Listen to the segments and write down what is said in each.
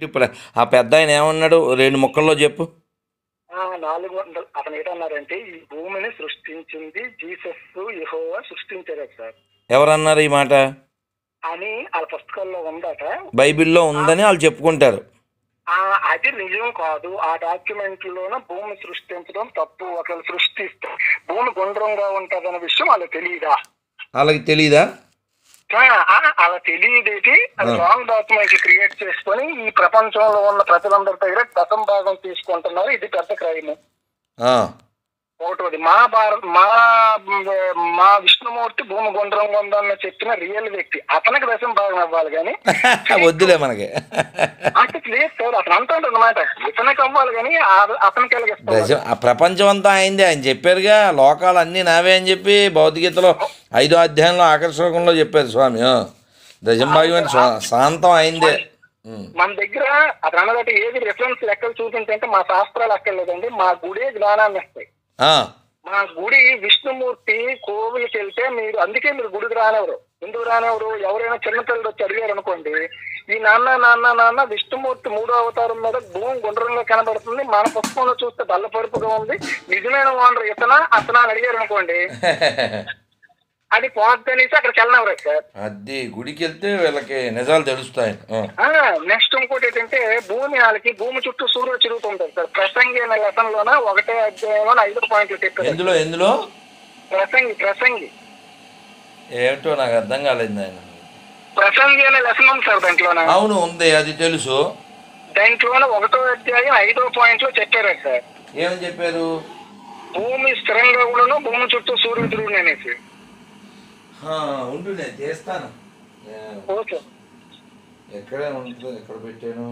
ఇప్పుడు ఆ పెద్ద ఆయన ఏమన్నాడు రెండు ముక్కల్లో చెప్పు ఆ, నాలుగు వందలు అతను ఏంటన్నారంటే ఈ భూమిని సృష్టించింది జీసస్ యెహోవా సృష్టించారు సార్ ఎవరన్నారు ఈ మాట అని వాళ్ళ పుస్తకాల్లో ఉందట బైబిల్లో ఉందని వాళ్ళు చెప్పుకుంటారు ఆ అది నిజం కాదు ఆ డాక్యుమెంట్ లోన భూమి సృష్టించడం తప్పు ఒకరు సృష్టిస్తే భూమి గుండ్రంగా ఉంటదన్న విషయం వాళ్ళకి తెలియదా వాళ్ళకి తెలీదా ఆ, ఆ, అలా తెలియదేటి అది రాంగ్ డాక్యుమెంట్ క్రియేట్ చేసుకొని ఈ ప్రపంచంలో ఉన్న ప్రజలందరి దగ్గర దశం భాగం తీసుకుంటున్నారు ఇది పెద్ద క్రైమ్ ఆ, ఒకటోది మా భారత్ మా మా విష్ణుమూర్తి భూమి గుండ్రంగా ఉందని చెప్పిన రియల్ వ్యక్తి అతనికి దశం భాగం ఇవ్వాలి కానీ వద్దులే మనకి అంటే లేదు సార్ అతను అంటాడు అనమాట ఇతనికి అవ్వాలి కానీ ఆ- అతనికి ఎలాగిస్తాం దశ ఆ ప్రపంచం అంతా అయిందే ఆయన చెప్పారుగా లోకాలు అన్నీ నావే అని చెప్పి భౌతికతలో ఐదో అధ్యాయంలో ఆకర్షకంలో చెప్పారు స్వామి ఆ. దశంభాగ్యం శాంతం అయిందే ఉమ్. మన దగ్గర అతను అన్నదట ఏది రిఫరెన్స్ లెక్కలు చూపించంటే మా శాస్త్రాలు అక్కర్లేదండి మా గుడే జ్ఞానాన్ని ఇస్తాయి ఆ, మా గుడి విష్ణుమూర్తి కోవిలికి వెళ్తే మీరు అందుకే మీరు గుడికి రానివ్వరు ఎందుకు రానివ్వరు ఎవరైనా చిన్నపిల్లలు వచ్చి అడిగారు అనుకోండి ఈ నాన్న నాన్న నాన్న విష్ణుమూర్తి మూడో అవతారం మీద భూమి గుండ్రంగా కనబడుతుంది మన పుస్తకంలో చూస్తే బల్లపరుపుగా ఉంది నిజమైన ఓనర్ ఇతనా అతనా అని అడిగారు అనుకోండి అది పోద్దనేసి అక్కడికి వెళ్ళినవరు సార్ అది గుడికి వెళ్తే వీళ్ళకి నిజాలు తెలుస్తాయి ఆ. నెక్స్ట్ ఇంకోటి ఏంటంటే భూమి వాళ్ళకి భూమి చుట్టూ సూర్యుడు తిరుగుతుంటారు సార్ ప్రసంగి అనే లెసన్ లోన ఒకటే అధ్యాయంలో ఐదు పాయింట్లు చెప్పారు ఎందులో ఎందులో ప్రసంగి ప్రసంగి ఏమిటో నాకు అర్థం కాలేదు ఆయన ప్రసంగి అనే లెసన్ ఉంది సార్ దాంట్లోన అవును ఉంది అది తెలుసు దాంట్లోన ఒకటో అధ్యాయం ఐదో పాయింట్ లో చెప్పారు సార్ ఏమని చెప్పారు భూమి స్థిరంగా కూడాను భూమి చుట్టూ సూర్యుడు తిరుగుడు అనేసి ఆ, ఉండు నేను చేస్తాను ఏ, ఓకే ఎక్కడ ఉంటుంది ఎక్కడ పెట్టాను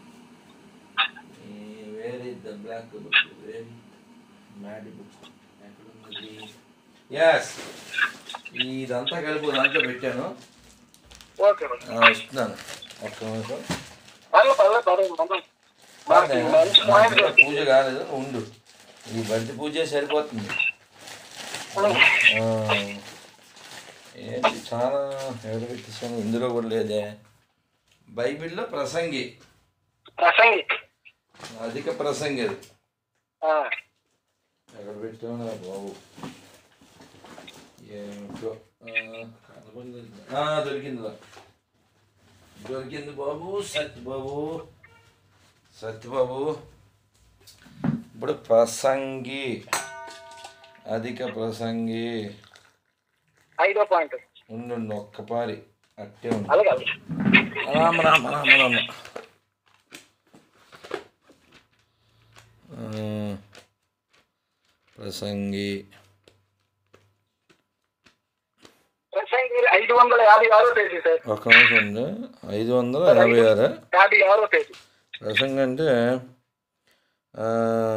వేరే the black book mad book ఎక్కడ ఉంది ఎస్ ఇదంతా కలిపి ఓ దాంట్లో పెట్టాను ఓకే ఆ, ఇస్తున్నాను ఒక్క నిమిషం పర్లేదు పర్లేదు పర్లేదు మనం మనకి మంచి పాయింట్ ఇంకా పూజ కాలేదు ఉండు ఈ బంతి పూజ సరిపోతుంది ఆ, ఏంటి చాలా ఎవరు పెట్టేసాను ఇందులో కూడా లేదే బైబిల్లో ప్రసంగి ప్రసంగి అధిక ప్రసంగి అది ఆ, ఎక్కడ పెట్టాను బాబు ఏమిటో ఆ, కనపడలేదు. ఆ, దొరికిందిరా దొరికింది బాబు సత్యబాబు సత్యబాబు ఇప్పుడు ప్రసంగి అధిక ప్రసంగి ఐదో పాయింట్ ఉండు ఒక్కపారి అట్టే ఉంది అలాగే అలాగే. రామ రామ రామ రామ ఆ, ప్రసంగి ప్రసంగి ఐదు వందల యాభై ఆరో పేజీ సార్ ఒక నిమిషం ఉంది ఐదు వందల యాభై ఆరు యాభై ఆరో పేజీ ప్రసంగి అంటే ఆ,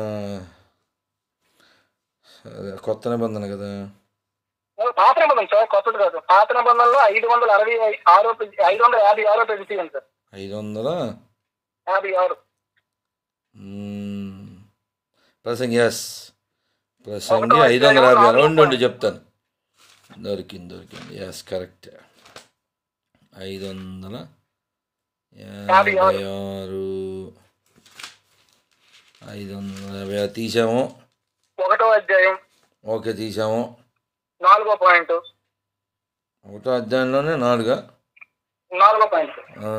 అదే కొత్త నిబంధన కదా పాత నిబంధన సార్ కొత్తది కాదు పాత నిబంధనలో ఐదు వందల అరవై ఆరో పేజీ ఐదు వందల యాభై ఆరో పేజీ తీయండి సార్ ఐదు వందల యాభై ఆరు మ్మ్. ప్రసంగి ఎస్ ప్రసంగి ఐదు వందల యాభై ఆరు ఉండి ఉండి చెప్తాను దొరికింది దొరికింది ఎస్ కరెక్ట్ ఐదు వందల యాభై ఆరు ఐదు వందల యాభై ఆరు తీసాము ఒకటో అధ్యాయం ఓకే తీసాము నాలుగో పాయింట్ ఒకటో అధ్యాయంలోనే నాలుగా నాలుగో పాయింట్ ఆ,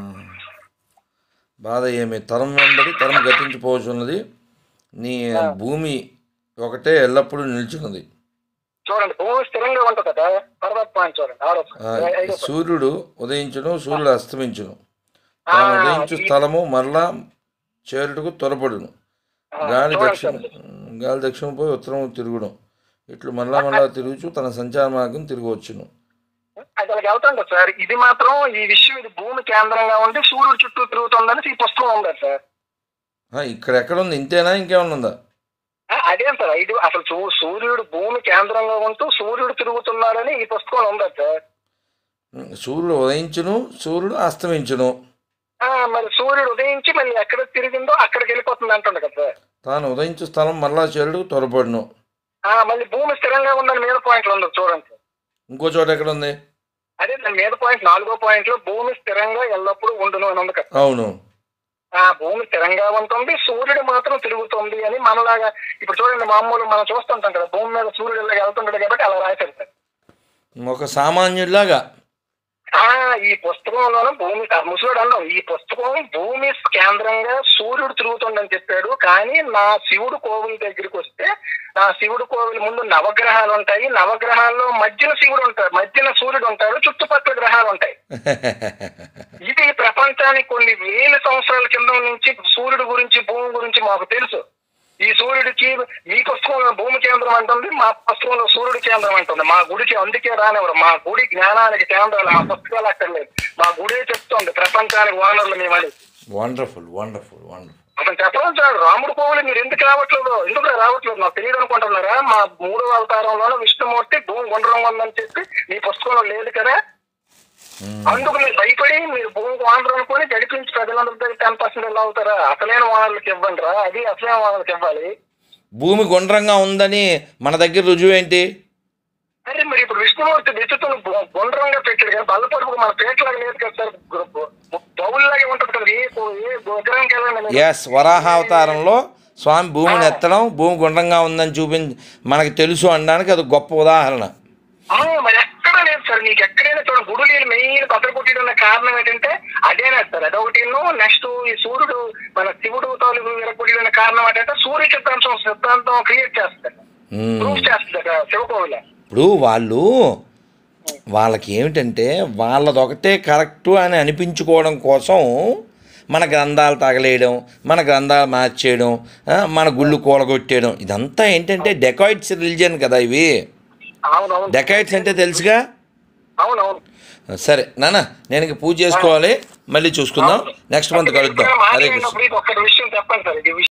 బాధ ఏమి తరం వెంబడి తరం గతించిపోతున్నది నీ భూమి ఒకటే ఎల్లప్పుడూ నిల్చున్నది చూడండి భూమి స్థిరంగా ఉంటుంది కదా తర్వాత పాయింట్ చూడండి ఆరో ఆ, ఐదో point. సూర్యుడు ఉదయించును సూర్యుడు అస్తమించును తాను ఉదయించు స్థలము మరలా చేరుటకు త్వరపడును గాలి దక్షిణ గాలి దక్షిణ పోయి ఉత్తరం తిరుగును ఇట్లు మరలా మరలా తిరుగుచు తన సంచార మార్గం తిరగవచ్చును అది అలాగే వెళ్తాండి సార్ ఇది మాత్రం ఈ విషయం ఇది భూమి కేంద్రంగా ఉండి సూర్యుడు చుట్టూ తిరుగుతుందని ఈ పుస్తకం ఉంది సార్ ఆ, ఇక్కడ ఎక్కడ ఉంది ఇంతేనా ఇంకేమన్నా ఉందా ఆ, అదేం సార్ ఇది అసలు సూ- సూర్యుడు భూమి కేంద్రంగా ఉంటూ సూర్యుడు తిరుగుతున్నాడని ఈ పుస్తకం ఉంది సార్ ఉమ్, సూర్యుడు ఉదయించును సూర్యుడు అస్తమించును ఆ, మరి సూర్యుడు ఉదయించి మళ్ళీ ఎక్కడ తిరిగిందో అక్కడికి వెళ్ళిపోతుంది అంటుండే కదా సార్ తాను ఉదయించు స్థలం మరలా చేరుడు త్వరపడును ఆ, మళ్ళీ భూమి స్థిరంగా ఉందని మీద పాయింట్లు ఉంది చూడండి సార్ ఇంకో చోట ఎక్కడ ఉంది అదే దాని మీద పాయింట్ నాలుగో పాయింట్ లో భూమి స్థిరంగా ఎల్లప్పుడూ ఉండును అని ఉంది కదా అవును ఆ భూమి స్థిరంగా ఉంటుంది సూర్యుడు మాత్రం తిరుగుతుంది అని మనలాగా ఇప్పుడు చూడండి మామూలు మనం చూస్తుంటాం కదా భూమి మీద సూర్యుడు ఇలాగ వెళ్తుంటాడు కాబట్టి అలా రాశారు సార్ ఒక సామాన్యుడిలాగా ఆ ఈ పుస్తకంలోనే భూమి ఆ ముసలుడు అన్నాం ఈ పుస్తకం భూమి కేంద్రంగా సూర్యుడు తిరుగుతుండని చెప్పాడు కానీ నా శివుడు కోవిల దగ్గరికి వస్తే నా శివుడు కోవిల ముందు నవగ్రహాలు ఉంటాయి నవగ్రహాల్లో మధ్యన శివుడు ఉంటాడు మధ్యన సూర్యుడు ఉంటాడు చుట్టుపక్కల గ్రహాలు ఉంటాయి ఇది ప్రపంచానికి కొన్ని వేల సంవత్సరాల కింద నుంచి సూర్యుడు గురించి భూమి గురించి మాకు తెలుసు ఈ సూర్యుడికి మీ పుస్తకంలో భూమి కేంద్రం అంటుంది మా పుస్తకంలో సూర్యుడి కేంద్రం అంటుంది మా గుడికి అందుకే రానివ్వరు మా గుడి జ్ఞానానికి కేంద్రాలు మా పుస్తకాలు అక్కర్లేదు మా గుడే చెప్తోంది ప్రపంచానికి ఓనర్లు మేమని వండర్ఫుల్ వండర్ఫుల్ వండర్ఫుల్ అతను చెప్పడం చాలు రాముడు కోవులు మీరు ఎందుకు రావట్లేదు ఎందుకు రావట్లేదు నాకు తెలియదు అనుకుంటున్నారా మా మూడవ అవతారంలోనే విష్ణుమూర్తి భూమి గుండ్రంగా ఉందని చెప్పి మీ పుస్తకంలో లేదు కదా అందుకు మీరు భయపడి మీరు భూమి ఓనర్ అనుకుని గడిపించి ప్రజలందరి దగ్గర టెన్ పర్సెంట్ ఎలా అవుతారా అసలైన ఓనర్లకు ఇవ్వండి రా అది అసలైన ఓనర్లకు ఇవ్వాలి భూమి గుండ్రంగా ఉందని మన దగ్గర రుజువు ఏంటి అరే మరి ఇప్పుడు విష్ణుమూర్తి విద్యుత్తును గు- గుండ్రంగా పెట్టాడు కదా బల్లపరుపు మన పేటలాగా లేదు కదా సార్ బౌల్లాగే ఉంటుంది కదా ఏ గు- ఏ విగ్రహంకి వెళ్ళండి మీరు. ఎస్ వరాహావతారంలో స్వామి భూమిని ఎత్తడం భూమి గుండ్రంగా ఉందని చూపి మనకు తెలుసు అనడానికి అది గొప్ప ఉదాహరణ ఆ, మరి ఎక్కడ లేదు సార్ మీకు ఎక్కడైనా చూడండి గుడులు మెయిన్ భద్రకొట్టిన కారణం ఏంటంటే అదేనా సార్ అదొకటి నెక్స్ట్ ఈ సూర్యుడు మన శివుడు తాలూకు విరగొట్టిన కారణం ఏంటంటే సూర్య సిద్ధాంతం సిద్ధాంతం క్రియేట్ చేస్తారు మ్మ్. ప్రూఫ్ చేస్తారు శివకోవిల ఇప్పుడు వాళ్ళు వాళ్ళకి ఏమిటంటే వాళ్ళదొకటే కరెక్టు అని అనిపించుకోవడం కోసం మన గ్రంథాలు తగలేయడం మన గ్రంథాలు మార్చేయడం ఆ, మన గుళ్ళు కూలగొట్టేయడం ఇదంతా ఏంటంటే డెకాయిట్స్ రిలిజియన్ కదా ఇవి అవునవును డెకాయిట్స్ అంటే తెలుసుగా అవునవును సరే నాన్న నేను ఇంక పూజ చేసుకోవాలి మళ్ళీ చూసుకుందాం నెక్స్ట్ మంత్ కలుద్దాం హరే కృష్ణ మాట్లాడినప్పుడు ఒక్క విషయం చెప్పండి సార్ ఇది